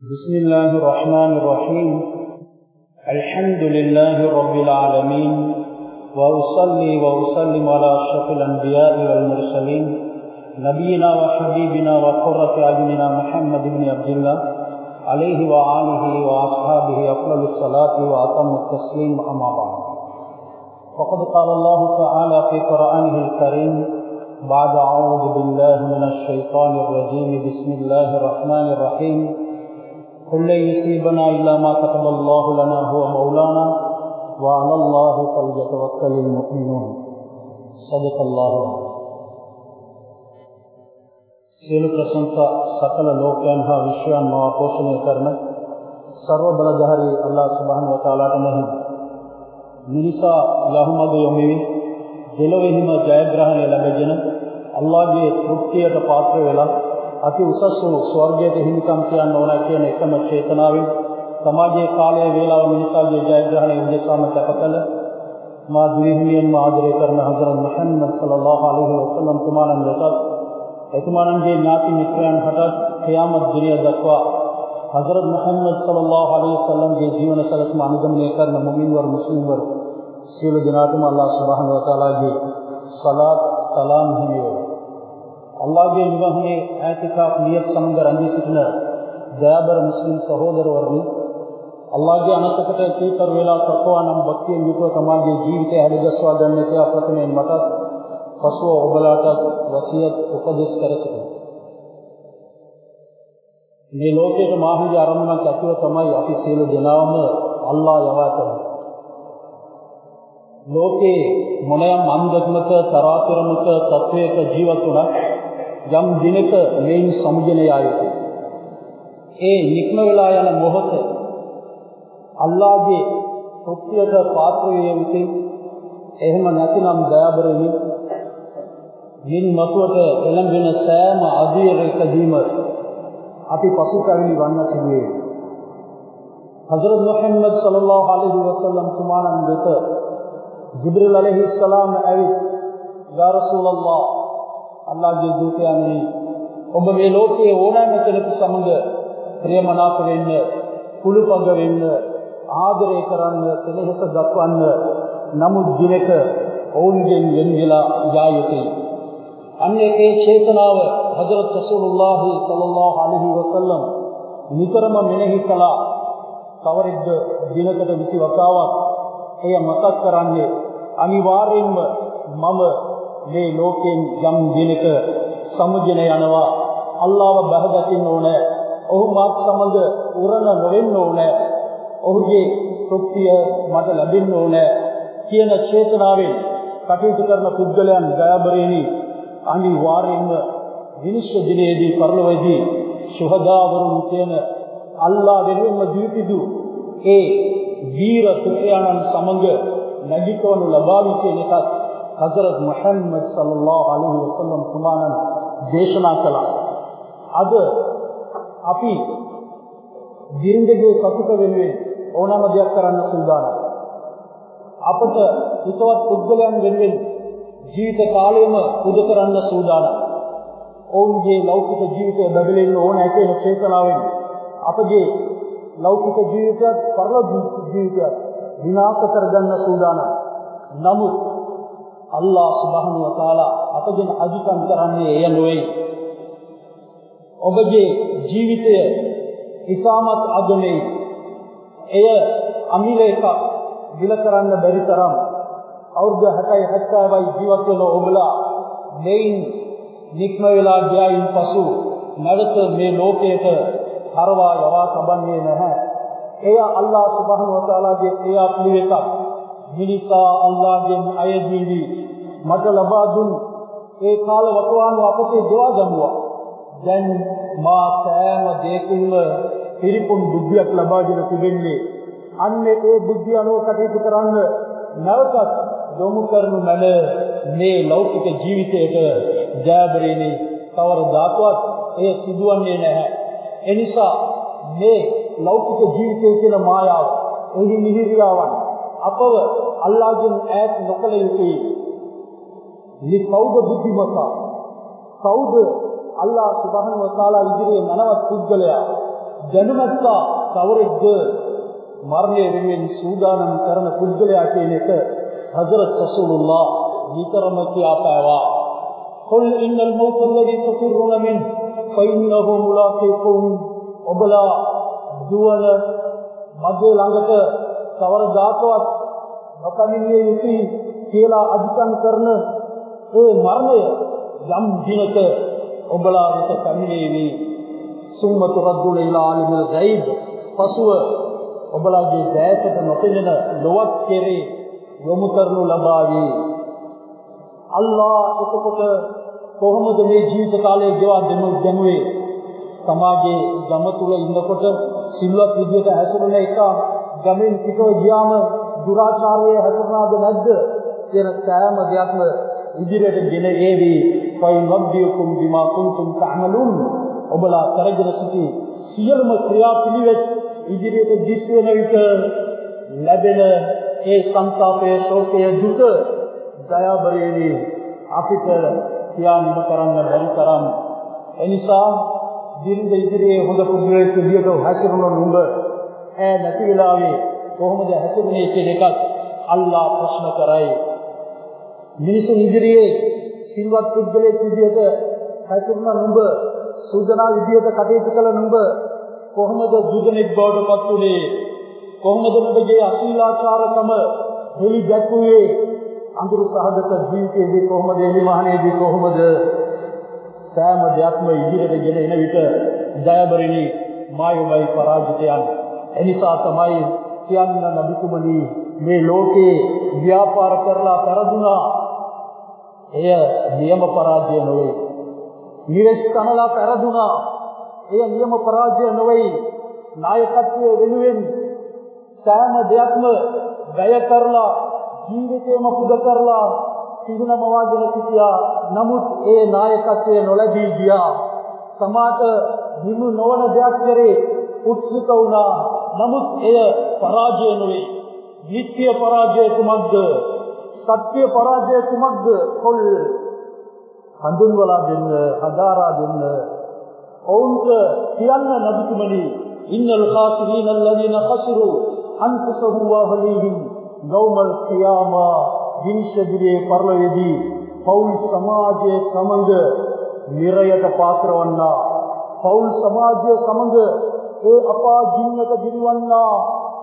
بسم الله الرحمن الرحيم الحمد لله رب العالمين وأصلي وأسلم على أشرف الأنبياء والمرسلين نبينا وحبيبنا وقرة أعيننا محمد بن عبد الله عليه وآله وأصحابه أفضل الصلاة وأتم التسليم أما بعد وقد قال الله تعالى في قرآنه الكريم بعد أعوذ بالله من الشيطان الرجيم بسم الله الرحمن الرحيم قل لن يصيبنا إلا ما كتب الله لنا هو مولانا وعلى الله فليتوكل المؤمنون صدق الله සියලු ප්‍රශංසා සකල ලෝකයන් හා විශ්වයන් මවා පෝෂණය කරන සර්ව බලධාරී අල්ලාහ් සුබ්හානහු වතාලාට මෙහි මිනිසා යහමග යොමුවි දෙලොවෙහිම ජයග්‍රහණය ලැබගෙන අල්ලාහගේ තෘප්තියට පාත්‍ර වෙලා අති උසස් වූ ස්වර්ගයට හිමිකම් කියන්න ඕන කියන එකම චේතනාවෙන් සමාජයේ කාලය වේලාව මිනිසාගේ ජයග්‍රහණය උදෙසාම කැපකල මා දිවිහිමියෙන්ම ආදරය කරන හසරත් මුහම්මද් සල්ලල්ලාහු අලයිහි වසල්ලම් තුමාණන් වෙතත් එතුමාණන්ගේ ඥාති මිත්‍රයන් හටත් ඛයාමත් දිනය දක්වා හසරත් මුහම්මද් සල්ලල්ලාහු අලයිහි වසල්ලම්ගේ ජීවන සලස්ම අනුගමනය කරන මුමින්වර මුස්ලිම්වර සියලු දෙනාටම අල්ලාහ් සුබ්හානහු වතාලාගේ සලාත් සලාම් හිමිවේ අල්ලාහගේ නිවහනේ ඈතිකාප් නියත් සමග රැඳී සිටින දයාබර මුස්ලිම් සහෝදරවරුනි අල්ලාහගේ අනසකට කීකර වේලා තකවා නම් භක්තියෙන් යුතුව තමාගේ ජීවිතය හැදගස්වා ගන්න කියලා ප්‍රථමයෙන් මටත් පසුව ඔබලාටත් වසියත් උපදෙස් කර සිටිනවා මේ ලෝකයේ මාහිගේ අරමුණක් ඇතිව තමයි අපි සියලු දෙනාම අල්ලාහ යවා කරන්නේ ලෝකේ මොනයම් අන්දත්මක තරාතිරමක තත්වයක ජීවත් වුණත් යම් දිනක මේන් සමුජනය ආයුතු ඒ නික්ම වෙලා යන මොහොත අල්ලාහගේ සත්‍යයට පාත්‍ර විය යුතුයි එහෙම නැතිනම් දයාබරෙහි මින් මතුවට එළඹෙන සෑම අධීරයකදීම අපි පසුතැවිලි වන්න සිදුවේ හසරත් මුහම්මද් සල්ලල්ලාහු අලයිහි වසල්ලම් තුමාණන් වෙත ජිබ්‍රීල් අලයිහි සලාම් ඇවිත් යා රසූලල්ලාහ් අල්ලාහ්ගේ දූතයන්නි ඔබ මේ ලෝකයේ ඕනෑම කෙනෙකු සමග ප්‍රියමනාප වෙන්න කුළුපඟ වෙන්න ආදරය කරන්න සෙනෙහස දක්වන්න නමුත් දිනක ඔවුන්ගෙන් වෙන් වෙලා යා යුතුයි අන්නේ ඒ චේතනාව හදරත් රසූලුල්ලාහි සල්ලල්ලාහු අලයිහි වසල්ලම් නිතරම මෙනෙහි කළා කවරෙක්ද දිනකට 20 වතාවක් එය මතක් කරන්නේ අනිවාර්යෙන්ම මම මේ ලෝකෙන් යම් දිනක සමුජන යනවා අල්ලාහව බහදකින්න ඕනේ ඔහු මාත් සමග උරණ නොවෙන්න ඕනේ ඔහුගේ තෘප්තිය මට ලැබෙන්න ඕනේ කියන චේතනාවෙන් කටයුතු කරන පුද්ගලයන් දයාබරේනි අනිවාර්යෙන්ම විනිශ්චය දිනේදී පරලොවේදී ශුහදාවරුන් කියන අල්ලාහ වෙනුවෙන්ම දීපිදු ඒ වීර පුත්‍රයන්න් සමග නැගිටවනු ලබාවි කියන එකත් හසරත් මුහම්මද් සල්ලල්ලාහු අලයිහි වසල්ලම් තුමාණන් දේශනා කළා. අද අපි දින්දගේ සතුට වෙනුවෙන් ඕනෑම දෙයක් කරන්න සූදානම්. අපට හිතවත් පුද්ගලයන් වෙනුවෙන් ජීවිත කාලයම පුදු කරන්න සූදානම්. ඔවුන්ගේ ලෞකික ජීවිතය බබලෙන්න ඕන කියන චේතනාවෙන් අපගේ ලෞකික ජීවිතයත් පරලෝක ජීවිතයත් විනාශ කරගන්න සූදානම්. නමුත් අල්ලාහ් සුබ්හානහු වතාලා අපගෙන අධිකම් කරන්නේ එය නොවේ. ඔබගේ ජීවිතය ඉතාමත් අගනේ. එය අමිලේක විල කරන්න බැරි තරම් අවුරුදු 60යි 70යි ජීවත් වෙන ඔබලා මෙයින් නික්ම වෙලා ගියයින් පසු නැවත මේ ලෝකයට හරවා යවා තබන්නේ නැහැ. එය අල්ලාහ් සුබ්හානහු වතාලාගේ ක්‍රියාපිළිවෙතක්. මිනිසා අල්ලාහ්ගෙන් අයදීවි මට ලබා දුන් ඒ කාල වකවානු අපතේ දවා ගන්නවා. දැන් මා සෑම දෙයකින්ම පිරිපුන් බුද්ධියක් ලබාගෙන තිබෙන්නේ අන්නේ ඒ බුද්ධිය අනුව කටයුතු කරන්න නැවතත් යොමු කරනු මැන මේ ලෞකික ජීවිතයට ජයබරේනේ කවරදාකවත් එය සිදුවන්නේ නැහැ. එනිසා මේ ලෞකික ජීවිතය කියන මායාව එහි මිහිරියාවන් අපව අල්ලාහ්ගෙන් ඈත් නොකළ යුතුයි. ලිකෞද බුද්ධිමතා කවුද අල්ලාහ් සුබ්හානහු වතාලා ඉදිරියේ නනවත් පුද්ගලයා දැනුමත්තා කවුරෙක්ද මරණය වෙනුවෙන් සූදානම් කරන පුද්ගලයා කියන එක හසරත් රසූලුල්ලාහ නිතරම කියා පෑවා قل إن الموت الذي تفرون منه فإنه ملاقيكم ඔබලා දුවන මගේ ළඟට කවරදාකවත් නොකමිනිය යුතුයි කියලා අධිකම් කරන ඒ මරණය යම් දිනක ඔබලා වෙත පැමිණේවි සුම්මතු රද්දුල ඉලා ආලිමුල් ගයිබ් පසුව ඔබලාගේ දැසට නොපෙනෙන ලොවක් කෙරේ යොමු කරනු ලබාවි අල්ලා එතකොට කොහොමද මේ ජීවිත කාලය ගෙවා දෙමු දෙමුවේ සමාජයේ ගම තුල ඉන්නකොට සිල්වත් විදියට හැසිරෙන එක ගමෙන් පිටව ගියාම දුරාචාරයේ හැසිරෙනවද නැද්ද කියන සෑම දෙයක්ම ඉදිරියට ගෙන ඒවි فَإِنْ رَبِّيكُمْ بِمَا كُنْتُمْ تَعْمَلُونَ ඔබලා කරගෙන සිටි සියලුම ක්‍රියාපිළිවෙත් ඉදිරියට දිස් වෙන විට ලැබෙන ඒ සංతాපයේ ශෝකයේ දුක දයාබරේනි අපිට තියානිම කරන්න බැරි තරම් එනිසා දිරිඳ ඉදිරියේ හොඳ පුද්ගලයෙක් විදියට හැසිරුණු නුඹ ඈ නැති වෙලාවේ කොහොමද හැසිරෙන්නේ කියන එකත් අල්ලා ප්‍රශ්න කරයි මිනිසුන් ඉදිරියේ සිල්වත් පුද්ගලයෙක් විදියට හැසිරුණ නුඹ සූදනා විදියට කටයුතු කළ නුඹ කොහොමද දුදෙනෙක් බවට පත් වුනේ කොහොමද නුඹගේ අශීලාචාරකම දෙවි දැක්ුවේ අඳුරු සහගත ජීවිතයේදී කොහොමද එලිමහනේදී කොහොමද සෑම දෙයක්ම ඉදිරියට ගෙන එන විට ජයබරිනි මායමයි පරාජිතයන් එනිසා තමයි කියන්න නබිතුමනි මේ ලෝකේ ව්‍යාපාර කරලා පෙරදුනා එය නියම පරාජය නොවේ නිවෙස් කනලා පෙරදුනා එය නියම පරාජය නොවේ නායකත්වයේ වෙනුවෙන් සෑම දෙයක්ම වැය කරලා ජීවිතේම පුද කරලා සිහිනම වාගෙන සිටියා නමුත් ඒ නායකත්වය නොලැබී ගියා සමාත හිමු නොවන දෙයක් කරේ උත්සුක වුණා නමුත් එය පරාජය නොවේ නිත්‍ය පරාජය කුමක්ද සත්‍ය පරාජය කුමක්ද කොල් හඳුන්වලා දෙන්න හදාරා දෙන්න ඔවුන්ට කියන්න නබිතුමනි ඉන්නල් ખાසිරීන الذين خسروا انفسهم واهليهم يوم القيامه දිනශදිරේ පරලොවේදී පෞල් සමාජයේ සමග නිරයට පාත්‍රවන්නා පෞල් සමාජයේ සමග ඒ අපා ජීන්නක දිරිවන්නා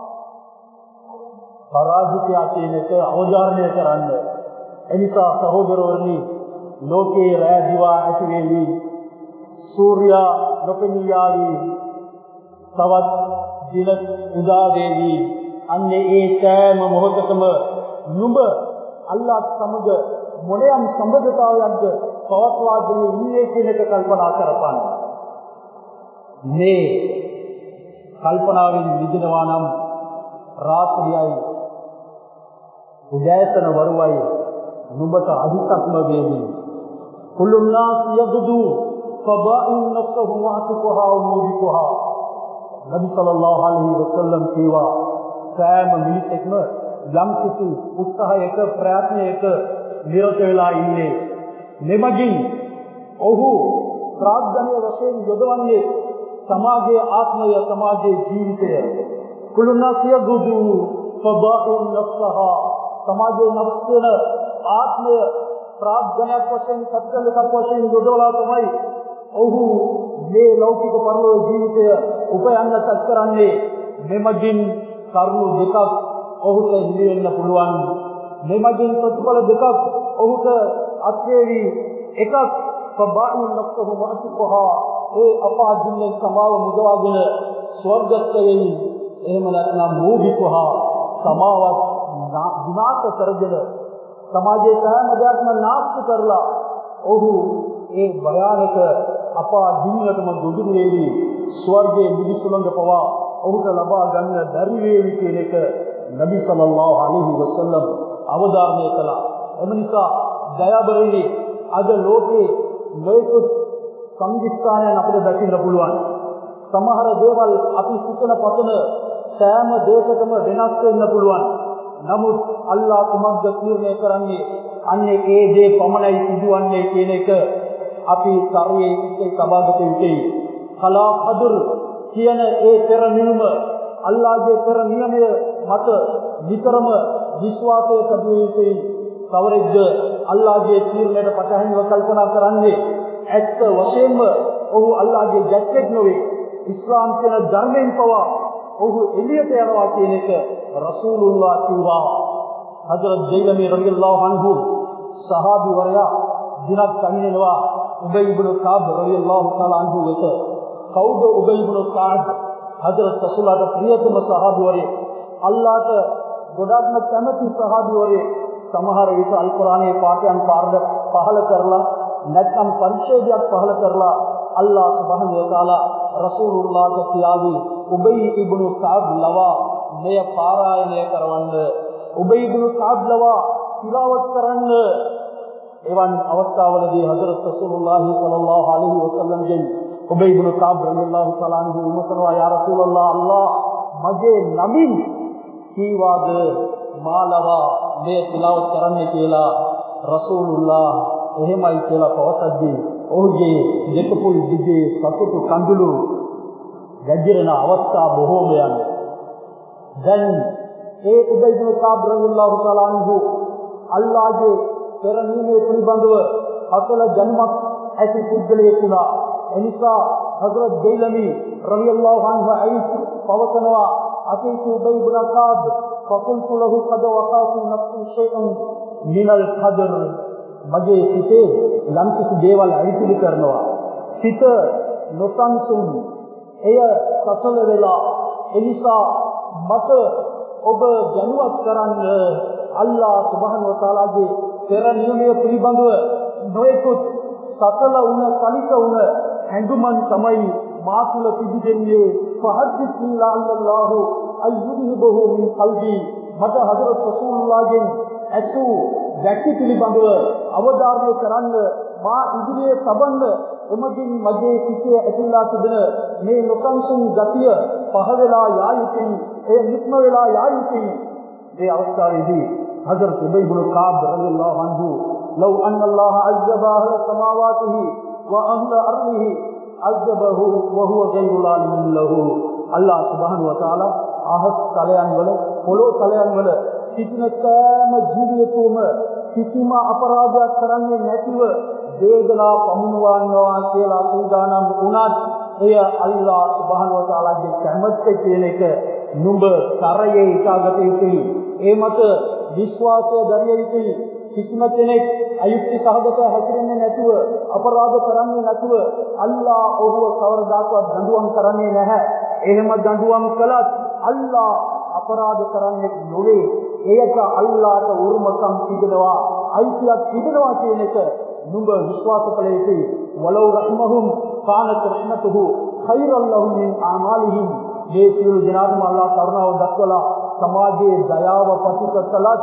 පරාජිතයා කියන එක අවධාරණය කරන්න එනිසා සහෝදරවරුනි ලෝකේ රැ දිවා ඇති වෙවි සූර්යා නොපෙනියාවි තවත් දින උදා වේවි අන්නේ ඒ සෑම මොහොතකම නුඹ අල්ලාහ් සමග මොනියම් සම්බන්ධතාවයක්ද පවත්වාගෙන ඉන්නේ කියන එක කල්පනා කරපන්න. මේ කල්පනාවෙන් මිදෙනවා නම් රාත්‍රියයි උදෑසන වරුවයි නුඹට අධිකත්ම වේවි. කුල්ලුන්නාස් යග්දු ෆබායින් නෆ්සහු වහතුකහා වමුදිකහා. නබි සල්ලල්ලාහු අලයිහි වසල්ලම් කීවා සෑම මිනිසෙක්ම යම් කිසි උත්සාහයක ප්‍රයත්නයක නිරත වෙලා ඉන්නේ මෙමගින් ඔහු ප්‍රාග්ධනීය වශයෙන් යොදවන්නේ සමාජයේ ආත්මය සමාජයේ ජීවිතය කුලුනාසිය දුදු සබාඋන් නෆ්සහා සමාජයේ නෆ්සන ආත්මය ප්‍රාග්ධනයක් වශයෙන් සත්‍යලක වශයෙන් යොදවලා තමයි ඔහු මේ ලෞකික පරලෝක ජීවිතය උපයන්නට කරන්නේ මෙමගින් කරුණු දෙකක් ඔහුට හිමිවෙන්න පුළුවන් මෙමගින් ප්‍රතිඵල දෙකක් ඔහුට අත්වේවි එකක් සබාඋන් නෆ්සහු වඅතුකහා ඒ අපාදින්නේ සමාව මුදවාගෙන ස්වර්ගස්ත වෙයි එහෙම නැත්නම් මෝහිකහා සමාවත් විනාශ කරගෙන සමාජයේ සෑම දෙයක්ම නාස්ති කරලා ඔහු ඒ භයානක අපාදින්නටම ගොදුරු වේවි ස්වර්ගයේ මිදිසුලඟ පවා ඔහුට ලබා ගන්න බැරි වේවි කියන එක නබි සල්ලල්ලාහු අලයිහි වසල්ලම් අවධාරණය කළා එම නිසා දයාබරේනි අද ලෝකේ නොයෙකුත් සංදිස්ථානයන් අපිට දකින්න පුළුවන්. සමහර දේවල් අපි සිතන පතන සෑම දෙයකටම වෙනස් වෙන්න පුළුවන්. නමුත් අල්ලාහ් කුමක්ද තීරණය කරන්නේ? අන්නේ ඒ දේ පමණයි සිදුවන්නේ කියන එක අපි ශරීරයේ සිටේ සබාගත යුතුයි. කලා කදුර් කියන ඒ පෙර නියම අල්ලාහගේ පෙර නියමය මත විතරම විශ්වාසය තිබිය යුතුයි. කවරෙක්ද අල්ලාහගේ තීරණයට පටහැනිව කල්පනා කරන්නේ ඇත්ත වශයෙන්ම ඔහු අල්ලාහගේ ජැක්කෙක් නොවේ. ඉස්ලාම් කියන ධර්මයෙන් පවා ඔහු එළියට යනවා කියන එක රසූලුල්ලාහ කිව්වා. හජරත් ජෛලමි රලියල්ලාහු අන්හු සහාබි වරයා දිනක් පැමිණෙනවා උබයි ඉබ්නු කාබ් රලියල්ලාහු තාලා අන්හු වෙත. කවුද උබයි ඉබ්නු කාබ්? හජරත් රසූලාට ප්‍රියතම සහාබි වරේ. අල්ලාහට ගොඩක්ම කැමති සහාබි වරේ. සමහර විට අල් කුර්ආනයේ පාඨයන් පාරද පහල කරලා නැත්නම් පරිච්ඡේදයක් පහල කරලා අල්ලාහ් සුබ්හානහු වතාලා රසූලුල්ලාහට කියාවි උබයි ඉබ්නු කාබ් ලවා මෙය පාරායනය කරවන්න උබයි ඉබ්නු කාබ් ලවා තිලාවත් කරන්න එවන් අවස්ථාවලදී හදරත් රසූලුල්ලාහ සල්ලල්ලාහු අලයිහි වසල්ලම්ගෙන් උබයි ඉබ්නු කාබ් රලියල්ලාහු තආලා අන්හු විමසනවා යා රසූලල්ලාහ අල්ලාහ් මගේ නමින් කීවාද මාලවා මේ තිලාවත් කරන්න කියලා රසූලුල්ලාහ එහෙමයි කියලා පවසද්දී ඔහුගේ දෙකපුල් දිගේ සතුටු කඳුළු ගැජිරෙන අවස්ථා බොහෝමයන් දැන් ඒ උබයිදුල් කාබ් රලියල්ලාහු තආලා අන්හු අල්ලාහගේ පෙර නිමේ පිළිබඳව අසල ජන්මක් ඇති පුද්ගලයෙක් වුණා එනිසා හදරත් දෙයිලමි රලියල්ලාහු අන්හු අයිත් පවසනවා අතීත උබයිදුල් කාබ් فقلت له قد وقع في نفسي شيء من القدر මගේ සිතේ යම්කිසි දේවල් අයිතිලි කරනවා සිත නොසන්සුන් එය සසල වෙලා එනිසා මට ඔබ දැනුවත් කරන්න අල්ලා සුබ්හානහු වතාලාගේ පෙර නියමය පිළිබඳව නොයෙකුත් සසල වුණ සලිත වුණ හැඟුමන් තමයි මා තුල පිබිදෙන්නේ ෆහද්දිස්ලා අල්ලාහ් අයුදිහබහු මින් කල්බි මට හදරත් රසූලුල්ලාහගෙන් ඇසු වැටි පිළිබඳව අවධාරණය කරන්න මා ඉදිරියේ තබන්න එමගින් මගේ සිතේ ඇතිලා තිබෙන මේ නොසන්සුන් ගතිය පහ වෙලා යා යුතුයි ඒ නික්ම වෙලා යා යුතුයි මේ අවස්ථාවේදී හදරත් උබයි ඉබ්නු කාබ් රලියල්ලාහු අන්හු لو أن الله عذب أهل سماواته وأهل أرضه عذبه وهو غير ظالم له الله سبحانه وتعالى අහස් තලයන් වල පොළොව තලයන් වල සිටින සෑම ජීවිතයකම කිසිම අපරාධයක් කරන්නේ නැතිව වේදනා පමුණවනවා කියලා සූදානම් වුණත් එය අල්ලා සුබ්හානහු වතාලාගේ කැමැත්ත කියන එක නුඹ තරයේ ඉකාගත යුතුයි ඒ මත විශ්වාසය දරිය යුතුයි කිසිම කෙනෙක් අයුක්ති සහගතව හැසිරෙන්නේ නැතුව අපරාධ කරන්නේ නැතුව අල්ලා ඔහුව කවරදාකවත් දඬුවම් කරන්නේ නැහැ එහෙම දඬුවම් කළත් අල්ලා අපරාධ කරන්නේ නොවේ එයට අල්ලාට උරුමකම් තිබෙනවා අයිතියක් තිබෙනවා කියන එක නුඹ විශ්වාස කළ යුතුයි වලව් රහමහුම් කානත් රහමතුහු ඛෛරල් ලහුම් මින් ආමාලිහිම් මේ සියලු ජනාතම අල්ලා කරුණාව දක්වලා සමාජයේ දයාව පතිත කළත්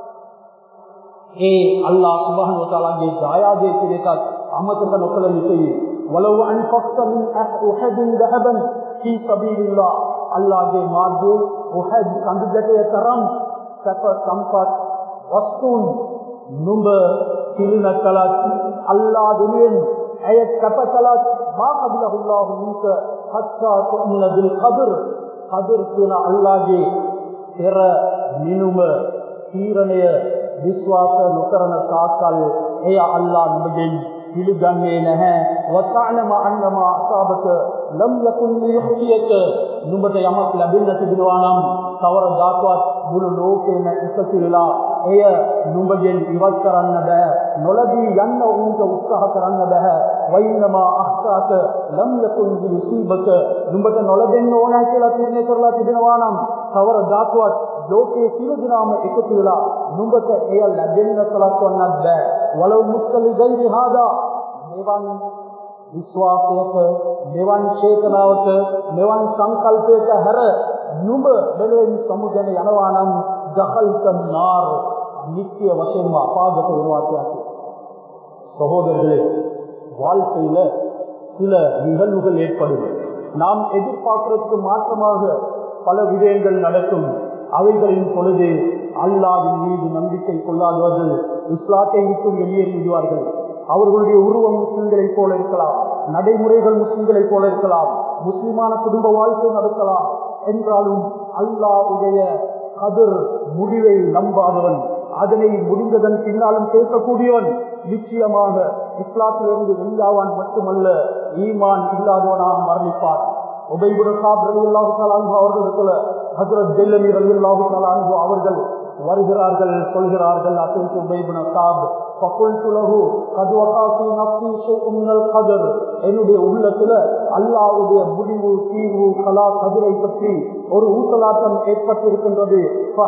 ඒ අල්ලා සුබ්හානහු වතාලාගේ දායාදේ කියන එකත් අමතක නොකළ යුතුයි වලව් අන්ෆක්ත මින් උහදින් දහබන් في سبيل الله අල්ලාහගේ මාර්ගයේ උහද් කඳු ගැටය තරම් සැප සම්පත් වස්තුන් නුඹ කිලින කලත් අල්ලාහ දුනෙන් ඇය සැප කලත් මා කබලහුල්ලාහු මින්ක හත්තා තුමින බිල් ඛදර් ඛදර් කියන අල්ලාහගේ පෙර මිනුම තීරණය විශ්වාස නොකරන තාකල් එය අල්ලාහ නුඹගෙන් පිළිගන්නේ නැහැ වතඅලම අන්නමා අසාබක ලම් යකුන් ලියුඛියක නුඹට යමක් ලැබෙන්න තිබෙනවා නම් කවරදාකවත් මුළු ලෝකේම එකතු වෙලා එය නුඹගෙන් ඉවත් කරන්න බෑ නොලදී යන්න උන්ට උත්සාහ කරන්න බෑ වයින්නමා අහ්තාක ලම් යකුන් ලියුසීබක නුඹට නොලදෙන්න ඕන කියලා තීරණය කරලා තිබෙනවා නම් කවරදාකවත් ලෝකයේ සියලු දෙනාම එකතු වෙලා නුඹට එය ලැබෙන්න සලස්වන්නත් බෑ වලව් මුත්තලි ගෛරි හාදා මෙවන් විශ්වාසයක මෙවන් චේතනාවක මෙවන් සංකල්පයක හැර නුඹ මෙලෙන් සමුදෙන යනවා නම් දහල්තන් නාර නිත්‍ය වශයෙන්ම අපාගත වෙනවා කියන්නේ சகோதரர்களே வாழ்க்கையில சில நிகழ்வுகள் ஏற்படும் நாம் எதிர்பார்க்கிறதுக்கு மாற்றமாக பல விடயங்கள் நடக்கும் அவைகளின் பொழுது அல்லாவின் மீது நம்பிக்கை கொள்ளாதவர்கள் இஸ்லாத்தை விட்டு வெளியேறி விடுவார்கள் அவர்களுடைய உருவம் முஸ்லிம்களை போல இருக்கலாம் நடைமுறைகள் முஸ்லிம்களை போல இருக்கலாம் முஸ்லிமான குடும்ப வாழ்க்கை நடக்கலாம் என்றாலும் அல்லாவுடைய கதிர் முடிவை நம்பாதவன் அதனை முடிந்ததன் பின்னாலும் பேசக்கூடியவன் நிச்சயமாக இஸ்லாத்திலிருந்து வெளியாவான் மட்டுமல்ல ஈமான் இல்லாதவனாக மரணிப்பான் அவர்களுக்கு ஹசரத் ஜெல்லமி ரவி அல்லாஹு அவர்கள் வருகிறார்கள் சொல்கிறார்கள் என்னுடைய உள்ளத்துல அல்லாவுடைய முடிவு தீர்வு கலா கதிரை பற்றி ஒரு ஊசலாட்டம் ஏற்பட்டிருக்கின்றது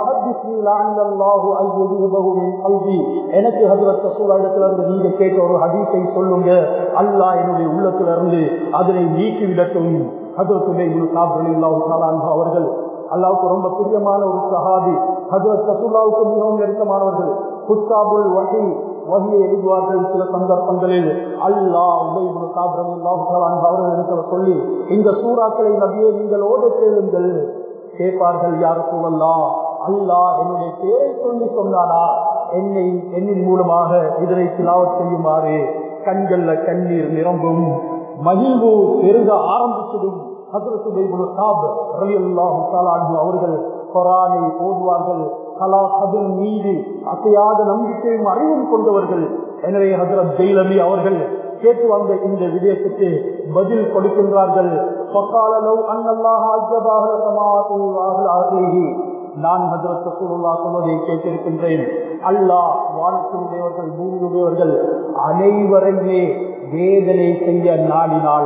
எனக்கு ஹசரத் இடத்திலிருந்து நீங்க கேட்ட ஒரு ஹதீஸை சொல்லுங்க அல்லாஹ் என்னுடைய உள்ளத்திலிருந்து அதனை நீக்கிவிடட்டும் அவர்கள் அல்லாவுக்கு ரொம்ப பிரியமான ஒரு சஹாபி ஹசரத் ரசூல்லாவுக்கு மிகவும் நெருக்கமானவர்கள் குத்தாபுல் வகை வகையை எழுதுவார்கள் சில சந்தர்ப்பங்களில் அல்லா அவர்கள் சொல்லி இந்த சூறாக்களை நபியை நீங்கள் ஓட கேளுங்கள் கேட்பார்கள் யார் சூழல்லா அல்லா என்னுடைய பேரை சொல்லி சொன்னாரா என்னை என்னின் மூலமாக இதனை திலாவத் செய்யுமாறு கண்கள்ல கண்ணீர் நிரம்பும் மகிழ்வு பெருக ஆரம்பிச்சிடும் அவர்கள் கொரானை ஓதுவார்கள் கலா கதிர் மீது அசையாத நம்பிக்கையும் அறிவும் கொண்டவர்கள் எனவே ஹசரத் ஜெயிலமி அவர்கள் கேட்டு வந்த இந்த விடயத்துக்கு பதில் கொடுக்கின்றார்கள் நான் ஹசரத் ரசூலுல்லா சொல்வதை கேட்டிருக்கின்றேன் அல்லாஹ் வானத்தினுடையவர்கள் பூமியுடையவர்கள் அனைவரையுமே வேதனை செய்ய நாடினால்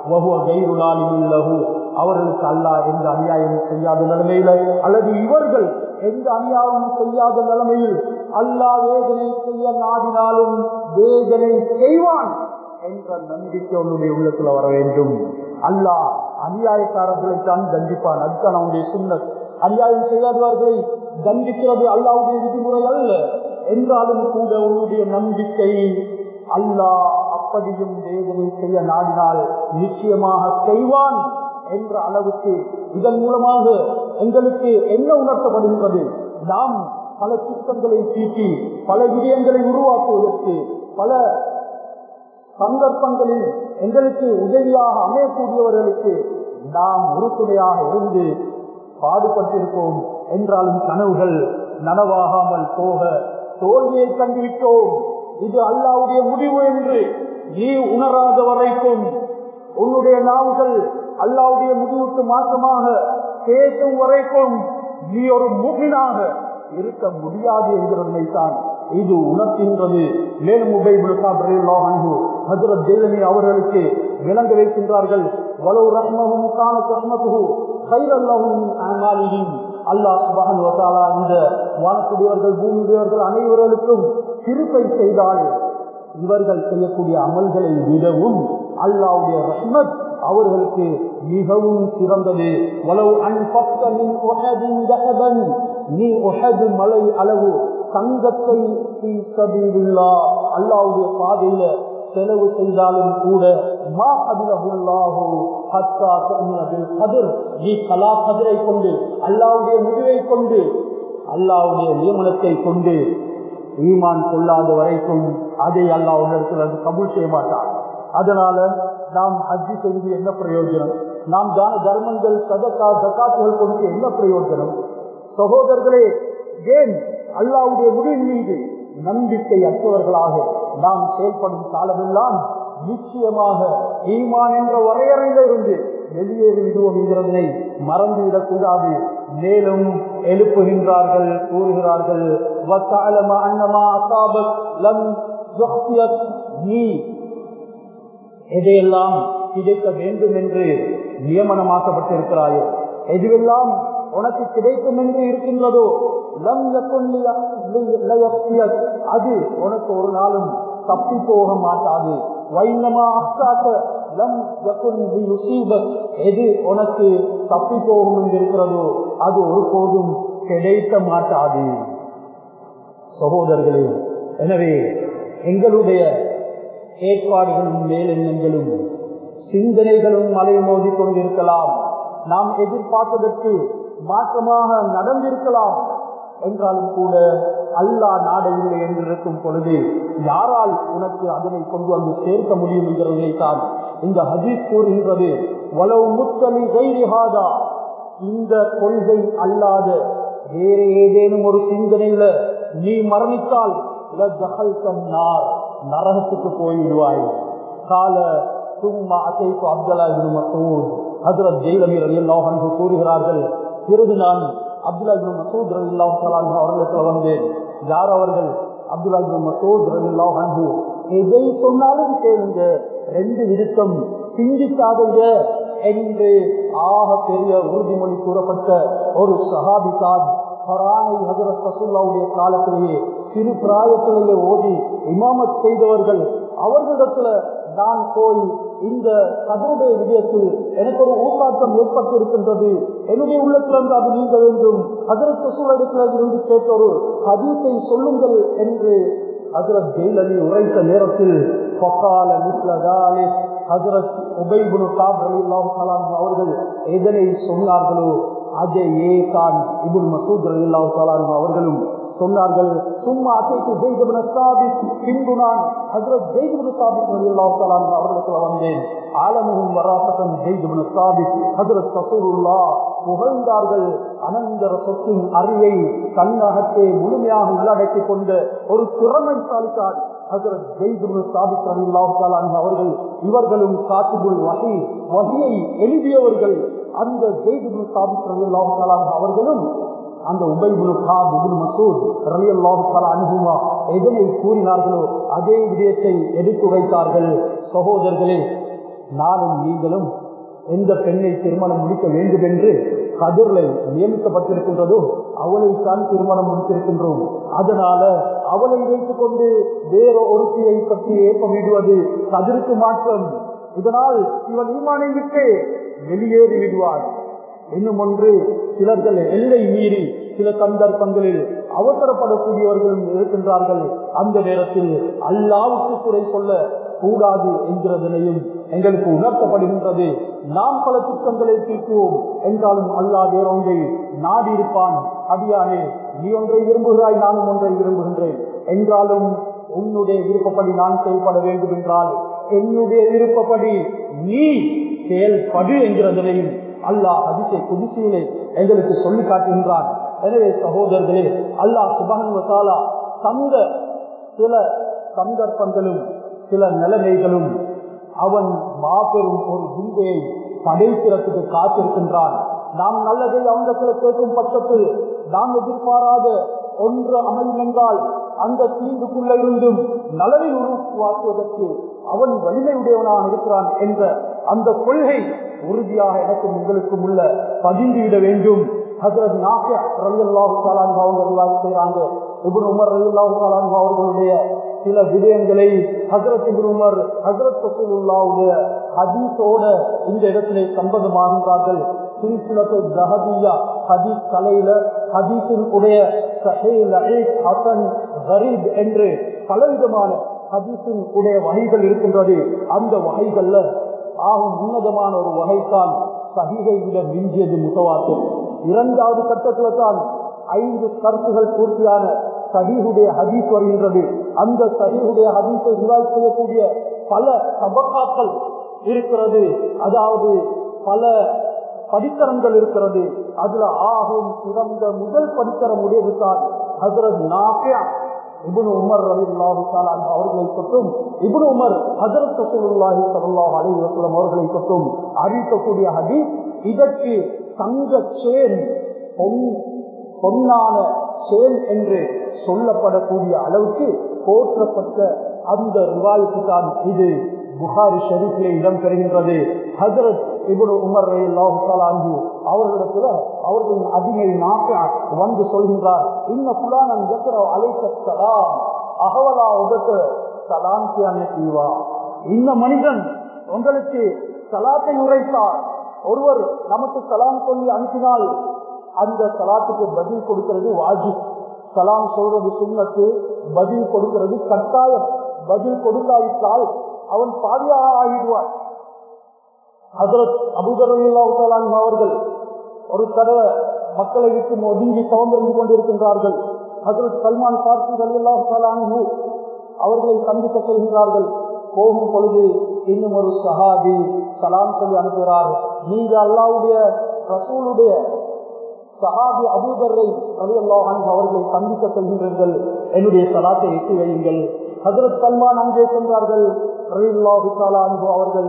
அவர்களுக்கு அல்லாஹ் எந்த அநியாயம் செய்யாத நிலைமையில அல்லது இவர்கள் எந்த அநியாயம் செய்யாத நிலைமையில் அல்லாஹ் வேதனை செய்ய நாடினாலும் வேதனை செய்வான் என்ற நம்பிக்கை உன்னுடைய உள்ளத்துல வர வேண்டும் அல்லாஹ் அநியாயக்காரர்களை தான் தண்டிப்பான் அதுதான் அவனுடைய சுண்ணத் அநியாயம் செய்யாதவர்களை தண்டிக்கிறது அல்லாவுடைய விதிமுறை அல்ல என்றாலும் கூட உன்னுடைய நம்பிக்கை அல்லாஹ் அப்படியும் வேதனை செய்ய நாடினால் நிச்சயமாக செய்வான் என்ற அளவுக்கு இதன் மூலமாக எங்களுக்கு என்ன உணர்த்தப்படுகின்றது நாம் பல திட்டங்களை தீட்டி பல விடயங்களை உருவாக்குவதற்கு பல சந்தர்ப்பங்களில் எங்களுக்கு உதவியாக அமையக்கூடியவர்களுக்கு நாம் உறுதுணையாக இருந்து பாடுபட்டிருப்போம் என்றாலும் கனவுகள் நனவாகாமல் போக தோல்வியை கண்டுவிட்டோம் இது அல்லாவுடைய முடிவு என்று நீ உணராத வரைக்கும் உன்னுடைய நாவுகள் அல்லாவுடைய முடிவுக்கு மாற்றமாக பேசும் வரைக்கும் நீ ஒரு முகினாக இருக்க முடியாது என்கிறதை தான் இது உணர்த்துகின்றது மேலும் ஹசரத் ஜெயலனி அவர்களுக்கு விளங்க வைக்கின்றார்கள் வலவு ரஹ்மஹும் கான ரஹ்மத்துஹு கைரல்லஹும் அமாலிஹிம் அல்லாஹ் சுபஹன் வதாலா இந்த வானக்கூடியவர்கள் பூமியுடையவர்கள் அனைவர்களுக்கும் திருப்பை செய்தால் இவர்கள் செய்யக்கூடிய அமல்களை விடவும் அல்லாவுடைய ரஹ்மத் அவர்களுக்கு மிகவும் சிறந்தது வலவு அன்பக்தமின் நீ ஒஹது மலை அளவு தங்கத்தை அல்லாவுடைய பாதையில செலவு செய்தாலும் கூட மா நீ கலா கதிரை கொண்டு அல்லாவுடைய முடிவை கொண்டு அல்லாவுடைய நியமனத்தை கொண்டு ஈமான் கொள்ளாத வரைக்கும் அதை அல்லாவுடைய அது கபூல் செய்ய மாட்டார் அதனால நாம் ஹஜ்ஜி செய்து என்ன பிரயோஜனம் நாம் தான தர்மங்கள் சதக்கா ஜக்காத்துகள் கொடுத்து என்ன பிரயோஜனம் சகோதரர்களே ஏன் அல்லாவுடைய முடிவின் மீது நம்பிக்கை அற்றவர்களாக நாம் செயல்படும் காலமெல்லாம் நிச்சயமாக ஈமான் என்ற வரையறையில இருந்து வெளியேறி விடுவோம் என்கிறதை மறந்துவிடக் கூடாது மேலும் எழுப்புகின்றார்கள் கூறுகிறார்கள் நீ எதையெல்லாம் கிடைக்க வேண்டும் என்று நியமனமாக்கப்பட்டிருக்கிறாயோ எதுவெல்லாம் உனக்கு கிடைக்கும் என்று இருக்கின்றதோ அது உனக்கு ஒரு நாளும் தப்பி போக மாட்டாது எது உனக்கு தப்பி போகும் என்று இருக்கிறதோ அது ஒருபோதும் கிடைக்க மாட்டாது சகோதரர்களே எனவே எங்களுடைய ஏற்பாடுகளும் மேலெண்ணங்களும் சிந்தனைகளும் மலை மோதி கொண்டிருக்கலாம் நாம் எதிர்பார்த்ததற்கு மாற்றமாக நடந்திருக்கலாம் என்றாலும் கூட அல்லா நாடவில்லை என்று இருக்கும் பொழுது யாரால் உனக்கு அதனை கொண்டு வந்து சேர்க்க முடியும் என்கிறதை தான் இந்த ஹதீஸ் கூறுகின்றது வலவு முத்தலி கைரிஹாதா இந்த கொள்கை அல்லாத வேற ஏதேனும் ஒரு சிந்தனையில நீ மரணித்தால் நரகத்துக்கு போய்விடுவாய் கால சும்மா அசைப்பு அப்துல்லா இபின் மசூத் ஹசரத் ஜெயிலமி ரவி அல்லாஹ் கூறுகிறார்கள் பிறகு நான் அப்துல்லா இபின் மசூத் ரவி அல்லாஹ் அவர்களுக்கு வந்தேன் யார் அவர்கள் அப்துல்லா இபின் மசூத் ரவி அல்லாஹ் எதை சொன்னாலும் கேளுங்க ரெண்டு விருத்தம் சிந்திக்காதீங்க என்று ஆக பெரிய உறுதிமொழி கூறப்பட்ட ஒரு சஹாபிதான் பரானை ஹசரத் ரசூல்லாவுடைய காலத்திலேயே சிறு பிராயத்திலேயே ஓதி இமாமத் செய்தவர்கள் அவர்களிடத்துல நான் போய் இந்த கதருடைய விஜயத்தில் எனக்கு ஒரு ஊசாட்டம் ஏற்பட்டிருக்கின்றது என்னுடைய உள்ளத்திலிருந்து அது நீங்க வேண்டும் ஹசரத் ரசூலிடத்திலிருந்து கேட்ட ஒரு ஹதீஸை சொல்லுங்கள் என்று ஹசரத் ஜெயிலி உரைத்த நேரத்தில் பக்கால மிஸ்லதாலே ஹசரத் உபைபுனு காப் அலில்லாஹு கலாம் அவர்கள் எதனை சொன்னார்களோ அதையே தான் இபுல் மசூத் அலில்லாஹு கலாம் அவர்களும் சொன்னார்கள் சும்மா அசைக்கு ஜெய்தபுன சாபித் பின்பு நான் ஹசரத் ஜெய்தபுன சாபித் அலில்லாஹு கலாம் அவர்களுக்கு வந்தேன் ஆலமுகும் வராசத்தன் ஜெய்தபுன சாபித் ஹசரத் சசூருல்லா புகழ்ந்தார்கள் அனந்தர சொத்தின் அறிவை தன்னகத்தை முழுமையாக உள்ளடக்கிக் கொண்ட ஒரு திறமைசாலித்தான் அவர்கள் இவர்களும் காத்துபுல் வகை வகையை எழுதியவர்கள் அந்த ஜெய்துபுல் சாபித் ரவி அல்லாஹாலான் அவர்களும் அந்த உபைபுல் காப் இபுல் மசூத் ரவி அல்லாஹாலா அனுகுமா எதனை கூறினார்களோ அதே விடயத்தை எடுத்துரைத்தார்கள் சகோதரர்களே நானும் நீங்களும் எந்த பெண்ணை திருமணம் முடிக்க வேண்டும் என்று கதிர்ல நியமிக்கப்பட்டிருக்கின்றதோ அவளை தான் திருமணம் முடித்திருக்கின்றோம் அதனால அவளை வைத்துக் கொண்டு வேற ஒருத்தியை பற்றி ஏற்பமிடுவது கதிருக்கு மாற்றம் இதனால் இவன் ஈமானை விட்டு வெளியேறி விடுவான் இன்னும் ஒன்று சிலர்கள் எல்லை மீறி சில சந்தர்ப்பங்களில் அவசரப்படக்கூடியவர்களும் இருக்கின்றார்கள் அந்த நேரத்தில் அல்லாவுக்கு குறை சொல்ல கூடாது என்கிறதனையும் எங்களுக்கு உணர்த்தப்படுகின்றது நாம் பல திட்டங்களை தீர்க்குவோம் என்றாலும் அல்லா வேறொன்றை நாடி இருப்பான் அடியானே நீ ஒன்றை விரும்புகிறாய் நானும் ஒன்றை விரும்புகின்றேன் என்றாலும் உன்னுடைய விருப்பப்படி நான் செயல்பட வேண்டும் என்றால் என்னுடைய விருப்பப்படி நீ செயல்படு என்கிறதனையும் அல்லாஹ் அதிசய குதிசையிலே எங்களுக்கு சொல்லி காட்டுகின்றான் எனவே சகோதரர்களே அல்லாஹ் சுபகன்வசாலா தந்த சில சந்தர்ப்பங்களும் சில நிலைமைகளும் அவன் மாபெரும் ஒரு குந்தையை படைக்கிறதுக்கு காத்திருக்கின்றான் நாம் நல்லதை அவனிடத்துல கேட்கும் பட்சத்தில் நாம் எதிர்பாராத ஒன்று அமையும் என்றால் அந்த தீங்குக்குள்ள இருந்தும் நலனை உருவாக்குவதற்கு அவன் வலிமையுடையவனாக இருக்கிறான் என்ற அந்த கொள்கை உறுதியாக எனக்கும் உங்களுக்கும் உள்ள பதிந்துவிட வேண்டும் ஹசரத் நாஃபியா ரவி அல்லாஹு தாலான் அவங்க செய்யறாங்க இபுன் உமர் ரவி அல்லாஹு தாலான் அவர்களுடைய சில விடயங்களை ஹசரத் இபுன் உமர் ஹசரத் ரசூலுல்லாவுடைய ஹதீஸோட இந்த இடத்திலே சம்பந்தமாகின்றார்கள் சில்சிலத்து ஜஹபியா ஹதீஸ் கலையில ஹதீஸின் உடைய ஹசன் கரீப் என்று பலவிதமான ஹதீஸின் உடைய வகைகள் இருக்கின்றது அந்த வகைகள்ல ஆகும் உன்னதமான ஒரு வகைத்தான் சகிகை விட மிஞ்சியது முத்தவாத்து இரண்டாவது கட்டத்துல தான் ஐந்து கருத்துகள் பூர்த்தியான சஹீஹுடைய ஹதீஸ் வருகின்றது அந்த சஹீஹுடைய ஹதீஸை ரிவாய் செய்யக்கூடிய பல தபக்காக்கள் இருக்கிறது அதாவது பல படித்தரங்கள் இருக்கிறது அதுல ஆகும் சிறந்த முதல் படித்தரம் உடையதுதான் ஹசரத் நாஃபியா இபுன் உமர் ரவி அல்லாஹு அவர்களை தொட்டும் இபுன் உமர் ஹசரத் ரசூலுல்லாஹி ஸல்லல்லாஹு அலைஹி வஸல்லம் அவர்களை தொட்டும் அறிவிக்கக்கூடிய ஹதீஸ் இதற்கு தங்க சேன் பொன் பொன்னான சேன் என்று சொல்லப்படக்கூடிய அளவுக்கு போற்றப்பட்ட அந்த ரிவாயத்து தான் இது புகாரி ஷரீஃபிலே இடம் பெறுகின்றது ஹசரத் இபுன் உமர் அல்லாஹு அவர்களிடத்துல அவர்களின் அடிமை நாக்க வந்து சொல்கின்றார் இன்ன புலானன் அலைசலாம் அகவலா உதட்டு சலாம் செய்வா இந்த மனிதன் உங்களுக்கு சலாத்தை உரைத்தார் ஒருவர் நமக்கு சலாம் சொல்லி அனுப்பினால் அந்த சலாத்துக்கு பதில் கொடுக்கிறது வாஜி சலாம் சொல்றது சுண்ணத்து பதில் கொடுக்கிறது கட்டாயம் பதில் கொடுக்காவிட்டால் அவன் பாதியாக ஆகிடுவான் ஹசரத் அபுதரன் அவர்கள் ஒரு தடவை மக்களை விட்டு ஒதுங்கி தவந்திருந்து கொண்டிருக்கின்றார்கள் ஹசரத் சல்மான் பார்சி அலி அல்லாஹு அவர்களை சந்திக்க செல்கின்றார்கள் போகும் பொழுது இன்னும் ஒரு சஹாபி சலாம் சொல்லி அனுப்புகிறார் நீங்க அல்லாவுடைய ரசூலுடைய சஹாபி அபூதரை அலியல்லாஹன் அவர்களை சந்திக்க செல்கின்றீர்கள் என்னுடைய சலாத்தை எட்டி வையுங்கள் ஹசரத் சல்மான் அங்கே சென்றார்கள் அன்பு அவர்கள்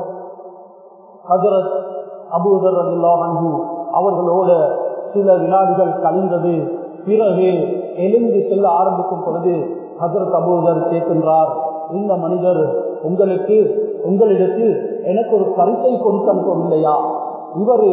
ஹசரத் அபூதர் அலில்லாஹு அவர்களோட சில வினாடிகள் கழிந்தது பிறகு எழுந்து செல்ல ஆரம்பிக்கும் பொழுது ஹசரத் அபூதர் கேட்கின்றார் இந்த மனிதர் உங்களுக்கு உங்களிடத்தில் எனக்கு ஒரு பரிசை கொடுத்து அனுப்பவில்லையா இவர்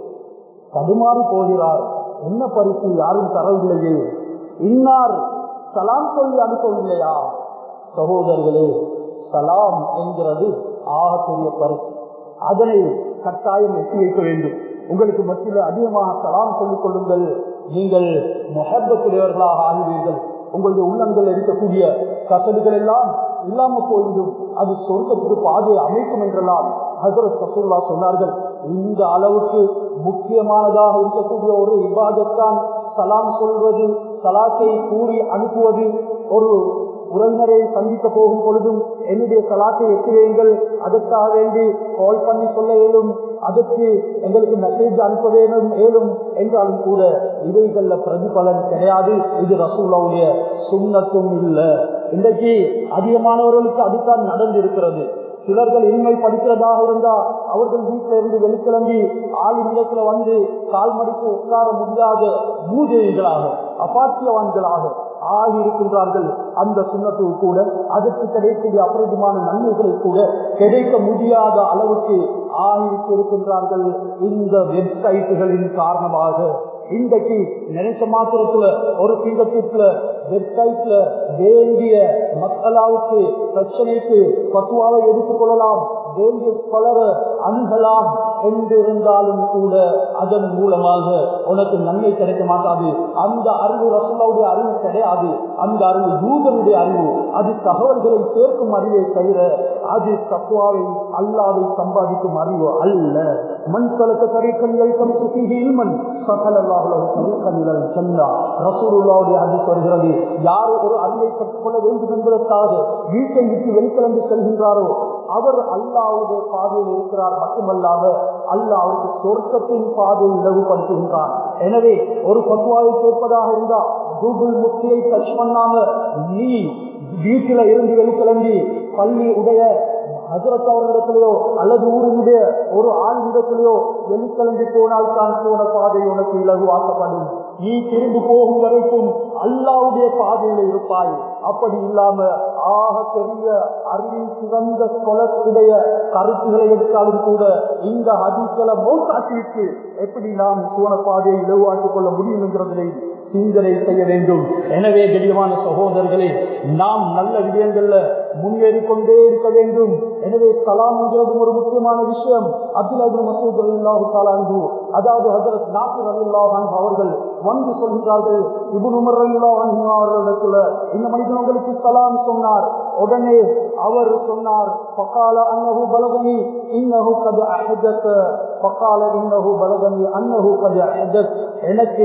தடுமாறி போகிறார் என்ன பரிசு யாரும் தரவில்லையே இன்னார் சலாம் சொல்லி அனுப்பவில்லையா சகோதரர்களே சலாம் என்கிறது ஆகப்பெரிய பரிசு அதனை கட்டாயம் எட்டி வைக்க வேண்டும் உங்களுக்கு மத்தியில் அதிகமாக சலாம் சொல்லிக் கொள்ளுங்கள் நீங்கள் மொஹப்பத்துடையவர்களாக ஆகிறீர்கள் உங்களுடைய உள்ளங்கள் இருக்கக்கூடிய கசடுகள் எல்லாம் இல்லாம போயிடும் அது சொர்க்கத்துக்கு பாதையை அமைக்கும் என்றெல்லாம் ஹசரத் சசூல்லா சொன்னார்கள் இந்த அளவுக்கு முக்கியமானதாக இருக்கக்கூடிய ஒரு விவாதத்தான் சலாம் சொல்வது சலாத்தை கூறி அனுப்புவது ஒரு உறவினரை சந்திக்க போகும் பொழுதும் என்னுடைய சலாத்தை எட்டுவீங்கள் அதற்காக வேண்டி கால் பண்ணி சொல்ல இயலும் அதற்கு எங்களுக்கு மெசேஜ் அனுப்ப வேண்டும் ஏலும் என்றாலும் கூட இவைகள்ல பிரதிபலன் கிடையாது இது ரசூல்லாவுடைய சுண்ணத்தும் இல்லை இன்றைக்கு அதிகமானவர்களுக்கு அதுதான் நடந்திருக்கிறது சிலர்கள் இன்மை படிக்கிறதாக இருந்தா அவர்கள் வீட்டில இருந்து வெளிக்கிளம்பி ஆளி நிலத்துல வந்து கால் மடித்து உட்கார முடியாத பூஜைகளாக அபாத்தியவான்களாக ஆகியிருக்கின்றார்கள் அந்த சுண்ணத்துக்கு கூட அதற்கு கிடைக்கக்கூடிய அபரிதமான நன்மைகளை கூட கிடைக்க முடியாத அளவுக்கு ஆகியிருக்கின்றார்கள் இந்த வெப்சைட்டுகளின் காரணமாக இன்றைக்கு நினைச்ச மாத்திரத்துல ஒரு பிங்கத்திற்குல வெப்சைட்ல வேண்டிய மக்களாவுக்கு பிரச்சனைக்கு பத்துவாவை எடுத்துக் கொள்ளலாம் வேண்டிய பலர அணுகலாம் என்றிருந்தாலும் கூட அதன் மூலமாக உனக்கு நன்மை கிடைக்க மாட்டாது அந்த அறிவு ரசூலாவுடைய அறிவு கிடையாது அந்த அறிவு தூதனுடைய அறிவு அது தகவல்களை சேர்க்கும் அறிவை தவிர அது தத்துவாவை அல்லாவை சம்பாதிக்கும் அறிவு அல்ல மண் சலத்த கரைக்கல்கள் கம்சுகிமன் சகலல்லாஹுலகு கரைக்கல்கள் சொன்னா ரசூலுல்லாவுடைய ஹதீஸ் வருகிறது யார் ஒரு அறிவை கற்றுக்கொள்ள வேண்டும் என்பதற்காக வீட்டை விட்டு வெளிக்கிழந்து செல்கின்றாரோ அவர் அல்லாவுடைய பாதையில் இருக்கிறார் மட்டுமல்லாம அல்லாஹ் அவருக்கு சொர்க்கத்தின் பாதையை இலவுபடுத்துகின்றான் எனவே ஒரு பத்துவாவை கேட்பதாக இருந்தா கூகுள் முத்தியை டச் பண்ணாம நீ வீட்டில இருந்து வெளிக்கிளம்பி பள்ளி உடைய ஹசரத் அவர்களிடத்திலேயோ அல்லது ஊரினுடைய ஒரு ஆணிடத்திலேயோ வெளிக்கிளம்பி போனால் தான் போன பாதை உனக்கு இலகுவாக்கப்படும் நீ திரும்பி போகும் வரைக்கும் அல்லாவுடைய பாதையில இருப்பாய் அப்படி இல்லாம ஆக பெரிய அறிவில் சிறந்த கொலசுடைய கருத்துக்களை எடுத்தாலும் கூட இந்த அதிகளை மௌத்தாக்கிவிட்டு எப்படி நாம் சோன பாதையை இலவாக்கிக் கொள்ள முடியும் என்கிறதை சிந்தனை செய்ய வேண்டும் எனவே கடியமான சகோதரர்களே நாம் நல்ல விடயங்கள்ல முன்னேறி கொண்டே இருக்க வேண்டும் எனவே சலாம் என்கிறது ஒரு முக்கியமான விஷயம் அப்துல் அபு மசூத் அல்லாஹு தாலான்பு அதாவது ஹசரத் நாசிர் அல்லாஹான் அவர்கள் வந்து சொல்கிறார்கள் இபுன் உமர் அல்லாஹான் அவர்களிடத்துல இந்த மனிதன் உங்களுக்கு சலாம் சொன்னார் உடனே அவர் சொன்னார் பக்கால அன்னஹு பலகனி இன்னஹு கது அஹதத் பக்கால இன்னஹு பலகனி அன்னஹு கது அஹதத் எனக்கு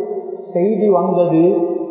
செய்தி வந்தது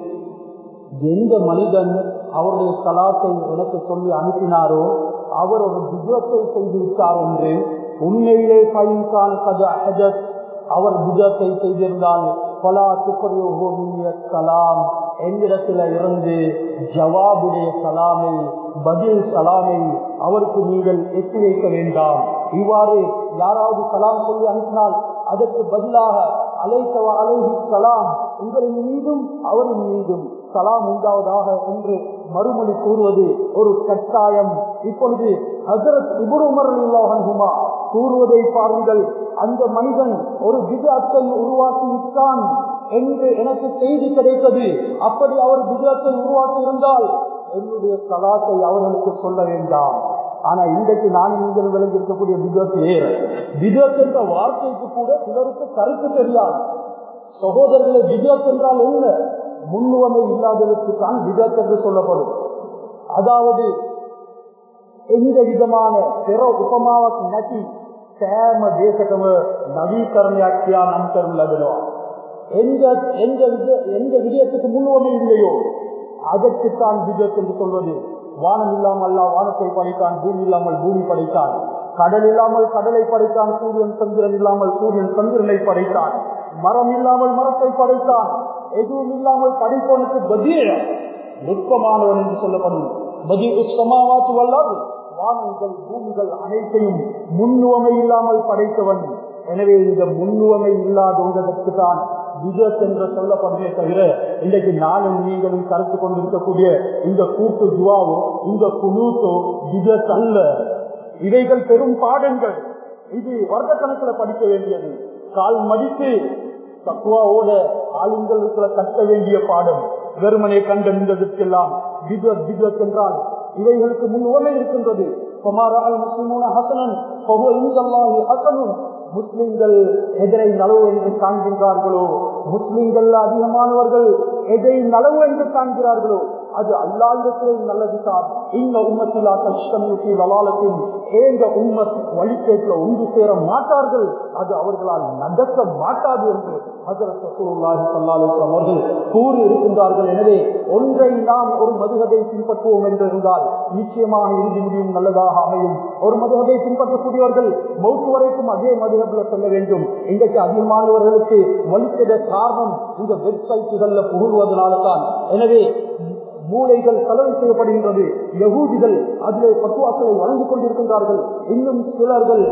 எந்த மனிதன் அவருடைய கலாத்தை எனக்கு சொல்லி அனுப்பினாரோ அவர் ஒரு விஜயத்தை செய்து விட்டார் என்று உண்மையிலே பயன்கான கது அஹதத் அவர் விஜயத்தை செய்திருந்தால் பலா துப்பரியோகோமிய கலாம் என்னிடத்துல இருந்து ஜவாபுடைய சலாமை பதில் சலாமை அவருக்கு நீங்கள் எட்டி வைக்க வேண்டாம் இவ்வாறு யாராவது சலாம் சொல்லி அனுப்பினால் அதற்கு பதிலாக அலைத்தவ அலைஹி சலாம் உங்களின் மீதும் அவரின் மீதும் சலாம் உண்டாவதாக என்று மறுமொழி கூறுவது ஒரு கட்டாயம் இப்பொழுது ஹசரத் இபுர் உமர் அல்லாஹுமா கூறுவதை பாருங்கள் அந்த மனிதன் ஒரு விஜயத்தை உருவாக்கி விட்டான் என்று எனக்கு செய்தி கிடைத்தது அப்படி அவர் விஜயத்தை உருவாக்கி இருந்தால் என்னுடைய சலாத்தை அவர்களுக்கு சொல்ல வேண்டாம் ஆனா இன்றைக்கு நான் நீங்கள் விளங்கி இருக்கக்கூடிய விஜயத் வேறு விஜயத் என்ற வார்த்தைக்கு கூட சிலருக்கு கருத்து தெரியாது சகோதரர்களை விஜயத் என்றால் என்ன முன்னுவமை இல்லாததற்கு தான் விஜயத் என்று சொல்லப்படும் அதாவது எந்த විදமான පෙර උපමාවක් නැති සෑම දේශකම නවීකරණයක් කියා නම් කරනු ලැබෙනවා. எந்த எந்த எந்த விடயத்துக்கு முன்னுவமை இல்லையோ அதற்குத்தான் விஜயத் என்று சொல்வது வானம் இல்லாமல் அல்லா வானத்தை படைத்தான் பூமி இல்லாமல் பூமி படைத்தான் கடல் இல்லாமல் கடலை படைத்தான் சூரியன் சந்திரன் இல்லாமல் சூரியன் சந்திரனை படைத்தான் மரம் இல்லாமல் மரத்தை படைத்தான் எதுவும் இல்லாமல் படைப்பவனுக்கு பதிய நுட்பமானவன் என்று சொல்லப்படும் பதிவு சமாவாத்து வல்லாது வானங்கள் பூமிகள் அனைத்தையும் முன்னுவமை இல்லாமல் படைத்தவன் எனவே இந்த முன்னுவமை இல்லாததற்கு தான் விஜத் என்று சொல்லப்படுமே தவிர இன்றைக்கு நானும் நீங்களும் கருத்து கொண்டிருக்கக்கூடிய இந்த கூட்டு துவாவோ இந்த குனூத்தோ விஜத் அல்ல இவைகள் பெரும் பாடங்கள் இது வருட கணக்கில் படிக்க வேண்டியது கால் மடித்து தக்குவாவோட ஆளுங்களுக்கு கற்க வேண்டிய பாடம் வெறுமனை கண்டறிந்ததற்கெல்லாம் விஜத் விஜத் என்றால் இவைகளுக்கு முன் ஓலை இருக்கின்றது முஸ்லிம்கள் எதிரை நலவு என்று காண்கின்றார்களோ முஸ்லிம்கள் அதிகமானவர்கள் எதை நலவு என்று காண்கிறார்களோ அது அல்லாவிடத்திலே நல்லதுதான் இந்த உம்மத்திலா கஷ்டம் வளாலத்தின் ஏங்க உம்மத் வழிகேட்டில் ஒன்று சேர மாட்டார்கள் அது அவர்களால் நடக்க மாட்டாது என்று அவர்கள் கூறி இருக்கின்றார்கள் எனவே ஒன்றை நாம் ஒரு மதுகதை பின்பற்றுவோம் என்று இருந்தால் நிச்சயமாக இறுதி முடியும் நல்லதாக அமையும் ஒரு மதுகதை பின்பற்றக்கூடியவர்கள் மௌத்து வரைக்கும் அதே மதுகத்தில் செல்ல வேண்டும் இன்றைக்கு அதிகமானவர்களுக்கு வலிக்கிட காரணம் இந்த வெப்சைட்டுகள்ல புகுவதனால தான் எனவே மூளைகள் செலவு செய்யப்படுகின்றது யகூதிகள் அதிலே பத்துவாக்களை வழங்கிக் கொண்டிருக்கின்றார்கள் இன்னும் சிலர்கள்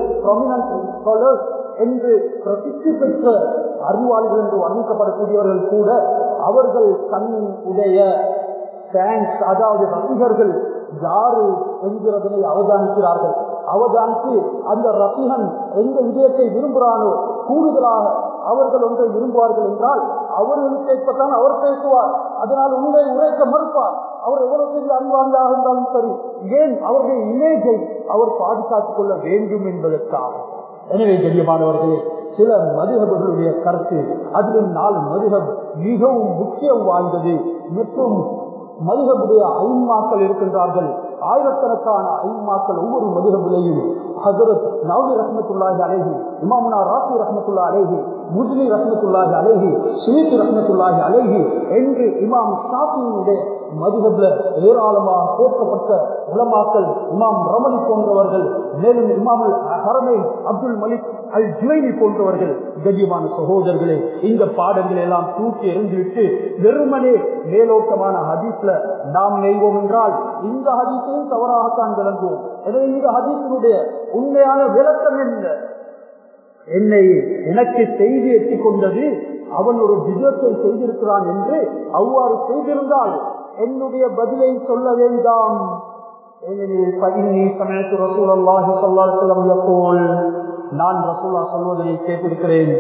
என்று பிரசித்தி பெற்ற அறிவாளிகள் என்று வர்ணிக்கப்படக்கூடியவர்கள் கூட அவர்கள் கண்ணின் உடைய ஃபேன்ஸ் அதாவது ரசிகர்கள் யாரு என்கிறதனை அவதானிக்கிறார்கள் அவதானித்து அந்த ரசிகன் எந்த விஜயத்தை விரும்புகிறானோ கூடுதலாக அவர்கள் ஒன்றை விரும்புவார்கள் என்றால் அவர்களுக்கு ஏற்பத்தான் அவர் பேசுவார் அதனால் உண்மை உரைக்க மறுப்பார் அவர் எவ்வளவு பெரிய அறிவாளியாக இருந்தாலும் சரி ஏன் அவருடைய இமேஜை அவர் பாதுகாத்துக் கொள்ள வேண்டும் என்பதற்காக எனவே கண்ணியமானவர்களே சில மதுகபர்களுடைய கருத்து அதிலும் நாலு மதுகப் மிகவும் முக்கியம் வாய்ந்தது மற்றும் மதுகபுடைய ஐமாக்கள் இருக்கின்றார்கள் ஆயிரக்கணக்கான ஐமாக்கள் ஒவ்வொரு மதுகபிலையும் ஹசரத் நவதி ரஹமத்துல்லாஹி அலேஹி இமாமுனா ராசி ரஹமத்துல்லா அலேஹி முஜ்லி ரஹமத்துல்லாஹி அலேஹி சுனித் ரஹமத்துல்லாஹி அலேஹி என்று இமாம் ஷாஃபியினுடைய மதுகப்ல ஏராளமாக போற்றப்பட்ட உலமாக்கள் இமாம் ரமணி போன்றவர்கள் மேலும் இமாம் ஹரமை அப்துல் மலிக் அல் ஜுவைனி போன்றவர்கள் கண்ணியமான சகோதரர்களே இந்த பாடங்களை எல்லாம் தூக்கி எறிந்துவிட்டு வெறுமனே மேலோட்டமான ஹதீஸ்ல நாம் நெய்வோம் என்றால் இந்த ஹதீஸையும் தவறாகத்தான் விளங்குவோம் எனவே இந்த ஹதீஸினுடைய உண்மையான விளக்கம் என்ன என்னை எனக்கு செய்தி எட்டிக் கொண்டது அவன் ஒரு விதத்தை செய்திருக்கிறான் என்று அவ்வாறு செய்திருந்தால் என்னுடைய பதிலை சொல்ல வேண்டாம் நான் ரசூலா சொல்வதை கேட்டிருக்கிறேன்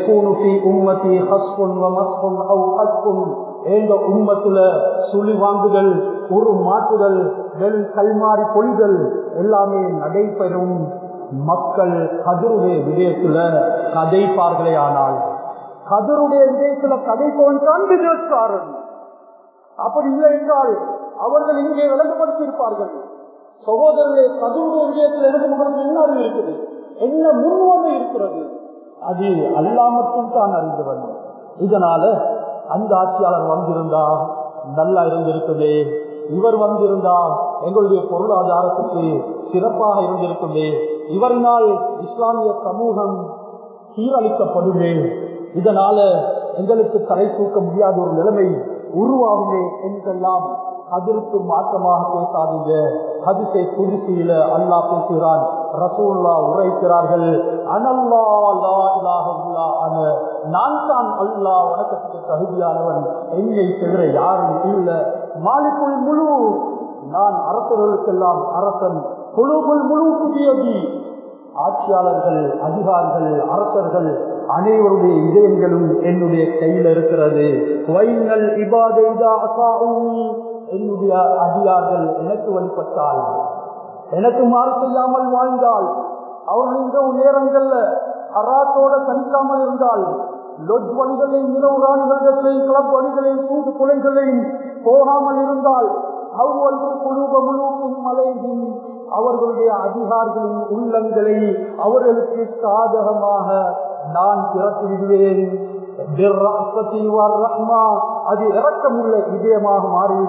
எங்க உம்மத்துல சுழி வாங்குதல் ஒரு மாற்றுதல் வெள் கல்மாறி பொழிதல் எல்லாமே நடைபெறும் மக்கள் கதிருடைய விடயத்துல கதைப்பார்களே ஆனால் கதிருடைய விடயத்துல கதைப்பவன் தான் விதேஸ்காரன் அப்படி இல்லை என்றால் அவர்கள் இங்கே விளங்கப்படுத்தியிருப்பார்கள் சகோதரர்களே கதிருடைய விடயத்தில் எனக்கு உங்களுக்கு என்ன அறிவு இருக்குது என்ன முன்வந்து இருக்கிறது அது அல்லா மட்டும் தான் அறிந்தவன் இதனால அந்த ஆட்சியாளர் வந்திருந்தா நல்லா இருந்திருக்குமே இவர் வந்திருந்தா எங்களுடைய பொருளாதாரத்துக்கு சிறப்பாக இருந்திருக்குமே இவரினால் இஸ்லாமிய சமூகம் சீரழிக்கப்படுமே இதனால எங்களுக்கு தலை தூக்க முடியாத ஒரு நிலைமை உருவாகுமே என்றெல்லாம் அதற்கு மாற்றமாக பேசாதீங்க ஹதிசை புதுசியில அல்லா பேசுகிறான் ரசூல்லா உரைக்கிறார்கள் அனல்லா அன நான் தான் அல்லா வணக்கத்துக்கு தகுதியானவன் என்னை தவிர யாரும் இல்லை மாலிக்குள் முழு நான் அரசர்களுக்கெல்லாம் அரசன் குழுக்குள் முழு புதியதி ஆட்சியாளர்கள் அதிகாரிகள் அரசர்கள் அனைவருடைய இதயங்களும் என்னுடைய கையில் இருக்கிறது வைனல் இபாதைதா என்னுடைய அதிகாரிகள் எனக்கு வழிபட்டால் எனக்கு மாறு செய்யாமல் வாழ்ந்தால் அவர்கள் இந்த நேரங்கள்ல அராத்தோட கணிக்காமல் இருந்தால் லொஜ் வழிகளையும் இரவு ராணிகளிடத்திலையும் கிளப் வழிகளையும் சூது கொலைகளையும் போகாமல் இருந்தால் அவ்வளவு குழுவ முழுக்கும் மலையின் அவர்களுடைய அதிகாரிகளின் உள்ளங்களை அவர்களுக்கு சாதகமாக நான் திறத்து விடுவேன் அது இறக்கமுள்ள இதயமாக மாறிவிடும்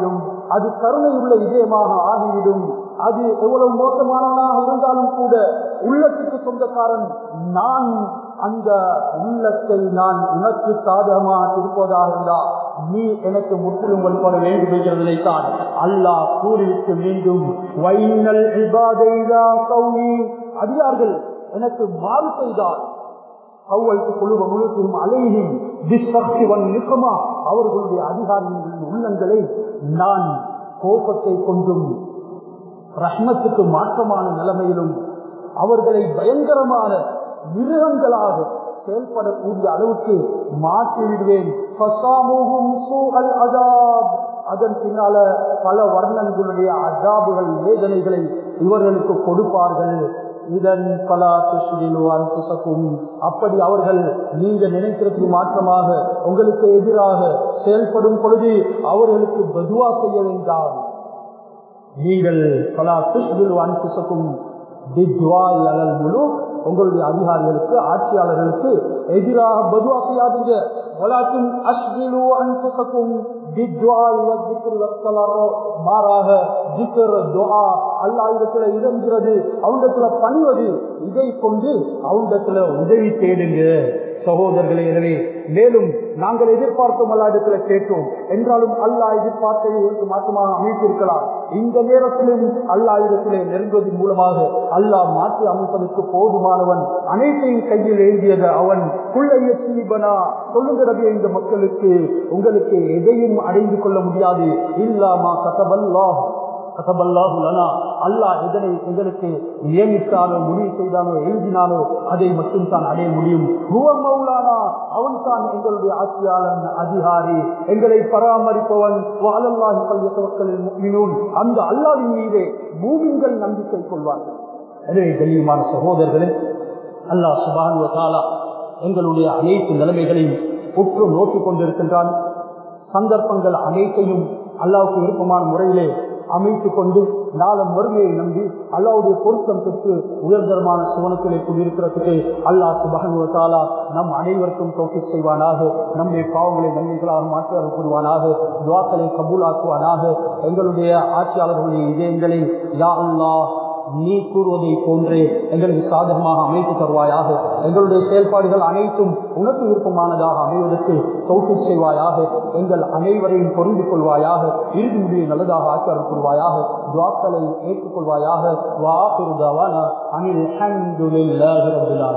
அது கருணை உள்ள இதயமாக ஆகிவிடும் அது எவ்வளவு மோசமானவனாக இருந்தாலும் கூட உள்ளத்துக்கு சொந்தக்காரன் நான் அந்த உள்ளத்தை நான் உனக்கு சாதகமாக இருப்பதாக இருந்தா நீ எனக்கு முற்றிலும் வழிபட வேண்டும் என்கிறதைத்தான் அல்லாஹ் கூறிவிட்டு மீண்டும் வைனல் இபாதைதா சௌனி அடியார்கள் எனக்கு மாறு செய்தார் அவ்வளவு குழுவ முழுக்கும் அலையும் திசக்திவன் நிற்குமா அவர்களுடைய அதிகாரிகளின் உள்ளங்களை நான் கோபத்தை கொண்டும் ரஹ்மத்துக்கு மாற்றமான நிலைமையிலும் அவர்களை பயங்கரமான மிருகங்களாக செயல்படக்கூடிய அளவுக்கு மாற்றிவிடுவேன் அதன் பின்னால பல வர்ணங்களுடைய அஜாபுகள் வேதனைகளை இவர்களுக்கு கொடுப்பார்கள் இதன் பல புசக்கும் அப்படி அவர்கள் நீங்க நினைக்கிறதுக்கு மாற்றமாக உங்களுக்கு எதிராக செயல்படும் பொழுது அவர்களுக்கு பதுவா செய்ய வேண்டாம் நீங்கள் பல துஷ்பில் அன்புசக்கும் முழு உங்களுடைய அதிகாரிகளுக்கு ஆட்சியாளர்களுக்கு எதிராக பதுவா செய்யாதீங்க மாறாக அல்லாவிடத்துல இறங்குறது அவனிடத்துல பணிவது இதை கொண்டு அவனிடத்துல உதவி தேடுங்க சகோதரர்களே எனவே மேலும் நாங்கள் எதிர்பார்க்கும் அல்லா இடத்துல கேட்டோம் என்றாலும் அல்லா எதிர்பார்த்ததை இதற்கு மாற்றமாக அமைத்திருக்கலாம் இந்த நேரத்திலும் அல்லா இடத்திலே நெருங்குவதன் மூலமாக அல்லாஹ் மாற்றி அமைப்பதற்கு போதுமானவன் அனைத்தையும் கையில் எழுதியது அவன் குள்ளைய சீபனா சொல்லுகிறது இந்த மக்களுக்கு உங்களுக்கு எதையும் அடைந்து கொள்ள முடியாது இல்லாமா கதபல்லா அல்லாஹ் இதனை எங்களுக்கு நியமித்தானோ முடிவு செய்தானோ எழுதினானோ அதை மட்டும் தான் அடைய முடியும் அவன் தான் எங்களுடைய ஆட்சியாளன் அதிகாரி எங்களை பராமரிப்பவன் அந்த அல்லாவின் மீதே பூமிகள் நம்பிக்கை கொள்வார்கள் எனவே கண்ணியமான சகோதரர்களே அல்லாஹ் சுபானுவதாலா எங்களுடைய அனைத்து நிலைமைகளையும் உற்று நோக்கிக் கொண்டிருக்கின்றான் சந்தர்ப்பங்கள் அனைத்தையும் அல்லாவுக்கு விருப்பமான முறையிலே அமைத்துக் கொண்டு நாளம் வறுமையை நம்பி அல்லாவுடைய பொருத்தம் பெற்று உயர்தரமான சிவனத்திலே கொண்டிருக்கிறதுக்கு அல்லாஹ் சுபகனுவத்தாலா நம் அனைவருக்கும் தோக்கி செய்வானாக நம்முடைய பாவங்களை நன்மைகளாக மாற்றி கூறுவானாக துவாக்களை கபூலாக்குவானாக எங்களுடைய ஆட்சியாளர்களுடைய இதயங்களில் யா அல்லாஹ் நீ கூறுவதை போன்றே எங்களுக்கு சாதகமாக அமைத்து தருவாயாக எங்களுடைய செயல்பாடுகள் அனைத்தும் உனக்கு விருப்பமானதாக அமைவதற்கு தோற்று செய்வாயாக எங்கள் அனைவரையும் பொருந்து கொள்வாயாக இறுதி முடிவை நல்லதாக ஆச்சாரம் கொள்வாயாக துவாக்களை ஏற்றுக்கொள்வாயாக வா பெருதாவான அனில்